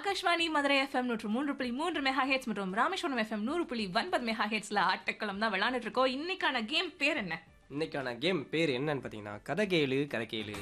Akashvani Madurai FM நூற்று மூன்று புள்ளி மூன்று மெகா ஹெட்ஸ் மற்றும் ராமேஸ்வரம் எஃப்எம் நூறு புள்ளி ஒன்பது மெகா ஹெட்ஸ்ல ஆட்டக்களம் தான் விளையாண்டுட்டு இருக்கோம் இன்னைக்கான கேம் பேர் என்ன இன்னைக்கான கேம் பேர் என்னன்னு பார்த்தீங்கன்னா கதை கேளு கதை கேளு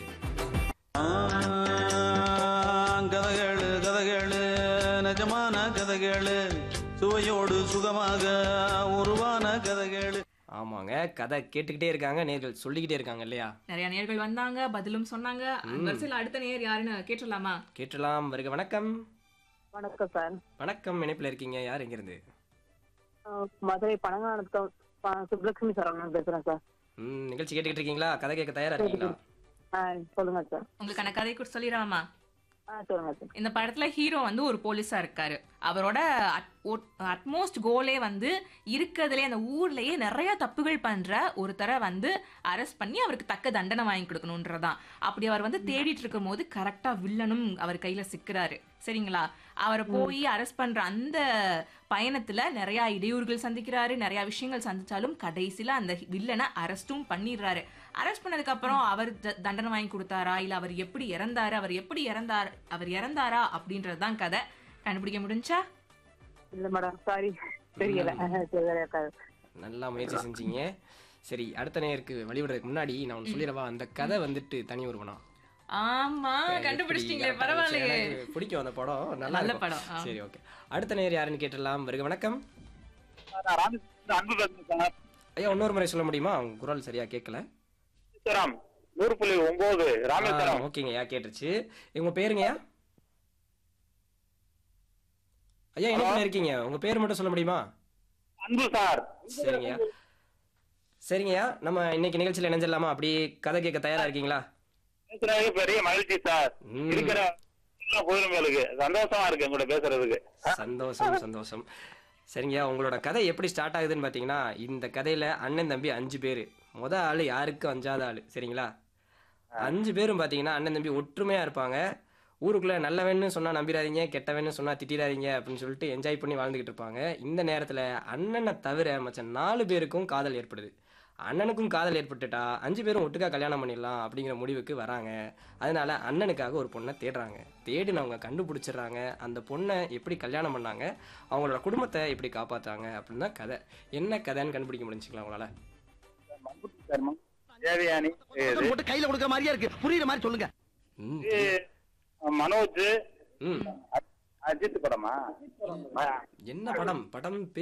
கதகளு கதகளு நிஜமான கதகளு சுவையோடு சுகமாக உருவான கதகளு ஆமாங்க கதை கேட்டுக்கிட்டே இருக்காங்க நேர்கள் சொல்லிக்கிட்டே இருக்காங்க இல்லையா நிறைய நேர்கள் வந்தாங்க பதிலும் சொன்னாங்க அந்த வரிசையில் அடுத்த நேர் யாருன்னு கேட்டுடலாமா கேட்டலாம் வருக வணக்கம் வணக்கம் சார் வணக்கம் இணைப்பில் இருக்கீங்க யார் எங்கிருந்து அஹ் மதுரை பனங்கானத்தம் ப- சுப்புலட்சுமி சரவணன் பேசுறேன் சார் ம் நிகழ்ச்சி கேட்டுக்கிட்டு இருக்கீங்களா கதை கேட்க தயாரா இருக்கீங்களா ஆ சொல்லுங்க சார் உங்களுக்கான கதை கூட சொல்லிடலாமா ஆ சொல்லுங்க சார் இந்த படத்துல ஹீரோ வந்து ஒரு போலீஸா இருக்காரு அவரோட அட்மோஸ்ட் கோலே வந்து இருக்கிறதுலே அந்த ஊர்லயே நிறைய தப்புகள் பண்ற ஒருத்தரை வந்து அரெஸ்ட் பண்ணி அவருக்கு தக்க தண்டனை வாங்கி கொடுக்கணுன்றதான் அப்படி அவர் வந்து தேடிட்டு இருக்கும் போது கரெக்டா வில்லனும் அவர் கையில சிக்கிறாரு சரிங்களா அவரை போய் அரெஸ்ட் பண்ற அந்த பயணத்துல நிறைய இடையூறுகள் சந்திக்கிறாரு நிறைய விஷயங்கள் சந்திச்சாலும் கடைசியில அந்த வில்லனை அரெஸ்டும் பண்ணிடுறாரு அரெஸ்ட் பண்ணதுக்கு அப்புறம் அவர் த- தண்டனை வாங்கி கொடுத்தாரா இல்ல அவர் எப்படி இறந்தாரு அவர் எப்படி இறந்தார் அவர் இறந்தாரா அப்படின்றது தான் கதை கண்டுபிடிக்க முடிஞ்சா இல்ல மேடம் சாரி தெரியல தெரியல சார். நல்லா முயற்சி செஞ்சீங்க சரி அடுத்த நேருக்கு வழிவிடுறதுக்கு முன்னாடி நான் ஒன்று சொல்லிடவா அந்த கதை வந்துட்டு தனி ஒருவனா ஆமா கண்டுபிடிச்சிட்டீங்களே எப்படி பரவாயில்லையே எனக்கு பிடிக்கும் அந்த படம் நல்லா நல்ல இருக்கும். படம், ஆ. சரி ஓகே அடுத்த நேர் யாருன்னு கேட்டலாம் வருக வணக்கம் அன்பு பேசுறேன் சார் ஐயா இன்னொரு முறை சொல்ல முடியுமா உங்க குரல் சரியா கேட்கல ராமேஸ்வரம் நூறு புள்ளி ஒன்பது ராமேஸ்வரம் ஓகேங்க ஐயா கேட்டுருச்சு உங்க பேருங்கய்யா ஐயா என்ன இருக்கீங்க உங்க பேர் மட்டும் சொல்ல முடியுமா அன்பு சார் சரிங்கய்யா சரிங்கய்யா நம்ம இன்னைக்கு நிகழ்ச்சியில இணைஞ்சிடலாமா அப்படி கதை கேட்க தயாரா இருக்கீங்களா பேசுறது பெரிய மகிழ்ச்சி சார் ம். இருக்கிற எல்லா கோயிலுங்களுக்கு சந்தோஷமா இருக்கு உங்கள்ட்ட பேசுறதுக்கு சந்தோஷம் சந்தோஷம் சரிங்கய்யா உங்களோட கதை எப்படி ஸ்டார்ட் ஆகுதுன்னு பார்த்தீங்கன்னா இந்த கதையில அண்ணன் தம்பி அஞ்சு பேர் முத ஆள் யாருக்கு அஞ்சாத ஆள் சரிங்களா அஞ்சு பேரும் பார்த்தீங்கன்னா அண்ணன் தம்பி ஒற்றுமையா இருப்பாங்க ஊருக்குள்ள நல்லவன்னு சொன்னா நம்பிடாதீங்க கெட்டவன்னு சொன்னா திட்டிடாதீங்க அப்படின்னு சொல்லிட்டு என்ஜாய் பண்ணி வாழ்ந்துகிட்டு இருப்பாங்க இந்த நேரத்துல அண்ணனை தவிர மற்ற நாலு பேருக்கும் காதல் ஏற்படுது அண்ணனுக்கும் காதல் ஏற்பட்டுட்டா அஞ்சு பேரும் ஒட்டுக்கா கல்யாணம் பண்ணிடலாம் அப்படிங்கிற முடிவுக்கு வராங்க அதனால அண்ணனுக்காக ஒரு பொண்ணை தேடுறாங்க தேடினவங்க கண்டுபிடிச்சிடுறாங்க அந்த பொண்ணை எப்படி கல்யாணம் பண்ணாங்க அவங்களோட குடும்பத்தை எப்படி காப்பாத்தாங்க அப்படின்னு தான் கதை என்ன கதைன்னு கண்டுபிடிக்க முடிஞ்சுங்களா உங்களால தேவயானி இது போட்டு கையில கொடுக்குற மாதிரியா இருக்கு புரியுற மாதிரி சொல்லுங்க ம், மனோஜ் ம் அஜித் படமா என்ன படம் படம்